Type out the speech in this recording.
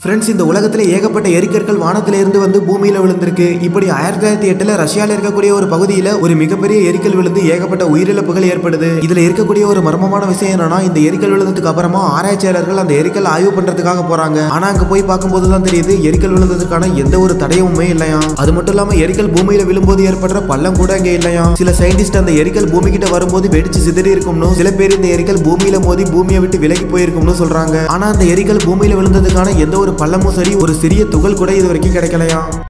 friends இந்த உலகத்துல ஏகப்பட்ட எரிக்கற்கள் வானத்துல இருந்து வந்து பூமியில விழுந்திருக்கு இப்படி ஆயிரத்தி தொள்ளாயிரத்தி எட்டுல ரஷ்யால இருக்கக்கூடிய ஒரு பகுதியில ஒரு மிகப்பெரிய எரிக்கல் விழுந்து ஏகப்பட்ட உயிரிழப்புகள் ஏற்படுது இதுல இருக்கக்கூடிய ஒரு மர்மமான விஷயம் என்னன்னா இந்த எரிக்கல் விழுந்ததுக்கு அப்புறமா ஆராய்ச்சியாளர்கள் அந்த எரிக்கல் ஆய்வு பண்றதுக்காக போறாங்க ஆனா அங்க போய் பார்க்கும்போது தான் தெரியுது எரிக்கல் விழுந்ததுக்கான எந்த ஒரு தடயமுமே இல்லையா அது மட்டும் இல்லாம எரிக்கல் பூமியில விழும்போது ஏற்படுற பள்ளம் கூட இங்க இல்லையா சில சயின்டிஸ்ட் அந்த எரிக்கல் பூமி கிட்ட வரும்போது வெடிச்சு சிதறி இருக்கும்னு சில பேர் இந்த எரிக்கல் பூமியில மோதி பூமியை விட்டு விலகி போயிருக்கும்னு சொல்றாங்க ஆனா அந்த எரிக்கல் பூமியில விழுந்ததுக்கான எந்த ஒரு பள்ளமும் சரி ஒரு சிறிய துகள் கூட இது வரைக்கும் கிடைக்கலையா